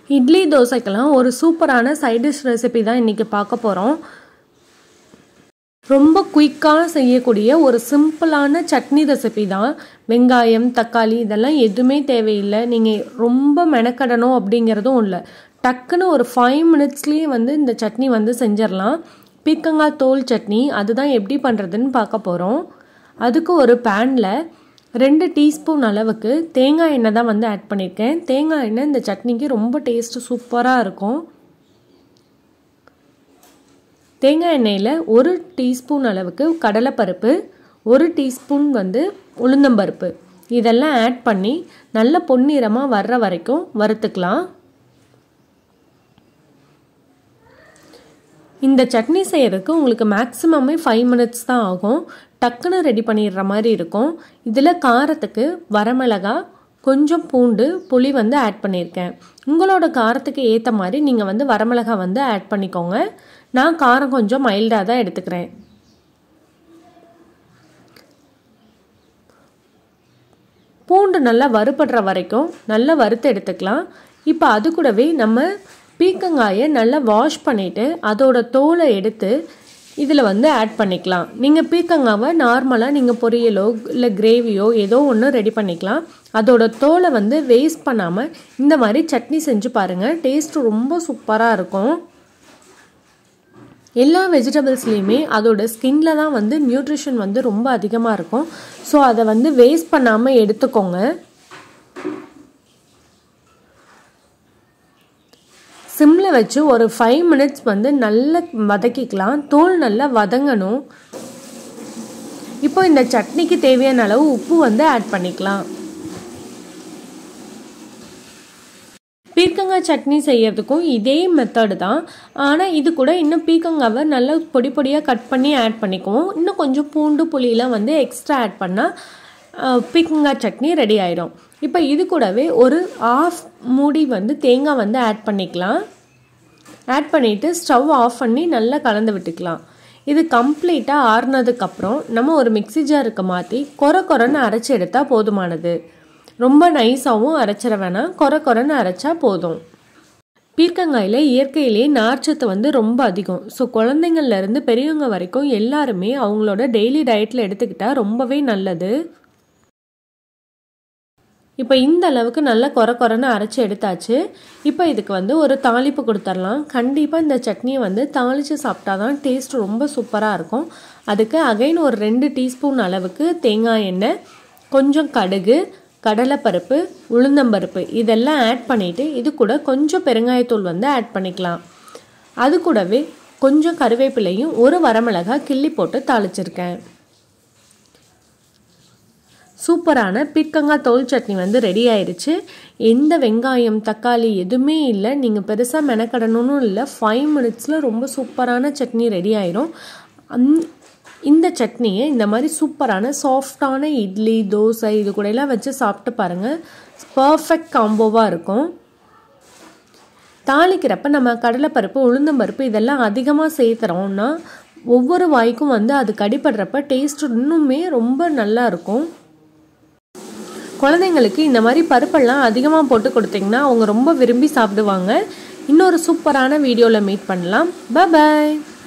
இட்லி தோசைக்கெல்லாம் ஒரு சூப்பரான side dish recipe தான் இன்றைக்கி பார்க்க போகிறோம் ரொம்ப குயிக்காக செய்யக்கூடிய ஒரு சிம்பிளான சட்னி ரெசிபி தான் வெங்காயம் தக்காளி இதெல்லாம் எதுவுமே தேவையில்லை நீங்கள் ரொம்ப மெனக்கடணும் அப்படிங்கிறதும் இல்லை டக்குன்னு ஒரு ஃபைவ் மினிட்ஸ்லேயே வந்து இந்த சட்னி வந்து செஞ்சிடலாம் பீக்கங்காய் தோல் சட்னி அதுதான் எப்படி பண்ணுறதுன்னு பார்க்க போகிறோம் அதுக்கு ஒரு பேனில் ரெண்டு டீஸ்பூன் அளவுக்கு தேங்காய் எண்ணெய் தான் வந்து ஆட் பண்ணியிருக்கேன் தேங்காய் எண்ணெய் இந்த சட்னிக்கு ரொம்ப டேஸ்ட்டு சூப்பராக இருக்கும் தேங்காய் எண்ணெயில் ஒரு டீஸ்பூன் அளவுக்கு கடலைப்பருப்பு ஒரு டீஸ்பூன் வந்து உளுந்தம்பருப்பு இதெல்லாம் ஆட் பண்ணி நல்ல பொன்னிறமாக வர்ற வரைக்கும் வறுத்துக்கலாம் இந்த சட்னி செய்கிறதுக்கு உங்களுக்கு மேக்ஸிமமே ஃபைவ் மினிட்ஸ் தான் ஆகும் டக்குன்னு ரெடி பண்ணிடுற மாதிரி இருக்கும் இதில் காரத்துக்கு வரமிளகா கொஞ்சம் பூண்டு புளி வந்து ஆட் பண்ணியிருக்கேன் உங்களோட காரத்துக்கு ஏற்ற மாதிரி நீங்கள் வந்து வரமிளகா வந்து ஆட் பண்ணிக்கோங்க நான் காரம் கொஞ்சம் மைல்டாக தான் எடுத்துக்கிறேன் பூண்டு நல்லா வறுபடுற வரைக்கும் நல்லா வறுத்து எடுத்துக்கலாம் இப்போ அது கூடவே நம்ம பீக்கங்காயை நல்லா வாஷ் பண்ணிவிட்டு அதோட தோலை எடுத்து இதில் வந்து ஆட் பண்ணிக்கலாம் நீங்கள் பீக்கங்காவை நார்மலாக நீங்கள் பொரியலோ இல்லை கிரேவியோ ஏதோ ஒன்று ரெடி பண்ணிக்கலாம் அதோட தோலை வந்து வேஸ்ட் பண்ணாமல் இந்த மாதிரி சட்னி செஞ்சு பாருங்கள் டேஸ்ட் ரொம்ப சூப்பராக இருக்கும் எல்லா வெஜிடபிள்ஸ்லேயுமே அதோட ஸ்கின்ல தான் வந்து நியூட்ரிஷன் வந்து ரொம்ப அதிகமாக இருக்கும் ஸோ அதை வந்து வேஸ்ட் பண்ணாமல் எடுத்துக்கோங்க சிம்மில் வச்சு ஒரு ஃபைவ் மினிட்ஸ் வந்து நல்லா வதக்கிக்கலாம் தோல் நல்லா வதங்கணும் இப்போ இந்த சட்னிக்கு தேவையான அளவு உப்பு வந்து ஆட் பண்ணிக்கலாம் பீர்க்கங்காய் சட்னி செய்யறதுக்கும் இதே மெத்தடு தான் ஆனால் இது கூட இன்னும் பீர்க்கங்காவை நல்லா பொடி பொடியாக கட் பண்ணி ஆட் பண்ணிக்குவோம் இன்னும் கொஞ்சம் பூண்டு புளியெலாம் வந்து எக்ஸ்ட்ரா ஆட் பண்ணால் பீர்க்கங்காய் சட்னி ரெடி ஆயிடும் இப்போ இது கூடவே ஒரு ஆஃப் மூடி வந்து தேங்காய் வந்து ஆட் பண்ணிக்கலாம் ஆட் பண்ணிவிட்டு ஸ்டவ் ஆஃப் பண்ணி நல்லா கலந்து விட்டுக்கலாம் இது கம்ப்ளீட்டாக ஆறுனதுக்கப்புறம் நம்ம ஒரு மிக்சி ஜாருக்கு மாற்றி கொர கொரன்னு அரைச்சி எடுத்தால் போதுமானது ரொம்ப நைஸாகவும் அரைச்சிட வேணாம் கொர கொரன்னு அரைச்சா போதும் பீர்க்கங்காயில் இயற்கையிலேயே நார்ச்சத்து வந்து ரொம்ப அதிகம் ஸோ குழந்தைங்கள்லேருந்து பெரியவங்க வரைக்கும் எல்லாருமே அவங்களோட டெய்லி டயட்டில் எடுத்துக்கிட்டால் ரொம்பவே நல்லது இப்போ இந்த அளவுக்கு நல்லா கொர கொரன்னு அரைச்சி எடுத்தாச்சு இப்போ இதுக்கு வந்து ஒரு தாளிப்பு கொடுத்துர்லாம் கண்டிப்பாக இந்த சட்னியை வந்து தாளித்து சாப்பிட்டா தான் டேஸ்ட் ரொம்ப சூப்பராக இருக்கும் அதுக்கு அகைன் ஒரு ரெண்டு டீஸ்பூன் அளவுக்கு தேங்காய் எண்ணெய் கொஞ்சம் கடுகு கடலைப்பருப்பு உளுந்தம்பருப்பு இதெல்லாம் ஆட் பண்ணிவிட்டு இது கூட கொஞ்சம் பெருங்காயத்தூள் வந்து ஆட் பண்ணிக்கலாம் அது கூடவே கொஞ்சம் கருவேப்பிலையும் ஒரு வரமிளகாய் கிள்ளி போட்டு தாளிச்சிருக்கேன் சூப்பரான பீர்க்கங்காய் தோல் சட்னி வந்து ரெடி ஆயிடுச்சு எந்த வெங்காயம் தக்காளி எதுவுமே இல்லை நீங்கள் பெருசாக மெனக்கடணும்னு இல்லை ஃபைவ் மினிட்ஸில் ரொம்ப சூப்பரான சட்னி ரெடி ஆயிரும் அந் இந்த சட்னியை இந்த மாதிரி சூப்பரான சாஃப்டான இட்லி தோசை இது கூடலாம் வச்சு சாப்பிட்டு பாருங்கள் பர்ஃபெக்ட் காம்போவாக இருக்கும் தாளிக்கிறப்ப நம்ம கடலைப்பருப்பு உளுந்தம்பருப்பு இதெல்லாம் அதிகமாக சேர்த்துறோம்னா ஒவ்வொரு வாய்க்கும் வந்து அது கடிப்படுறப்ப டேஸ்ட் இன்னுமே ரொம்ப நல்லா இருக்கும் குழந்தைங்களுக்கு இந்த மாதிரி பருப்பெல்லாம் அதிகமாக போட்டு கொடுத்தீங்கன்னா அவங்க ரொம்ப விரும்பி சாப்பிடுவாங்க இன்னொரு சூப்பரான வீடியோவில் மீட் பண்ணலாம் பாய்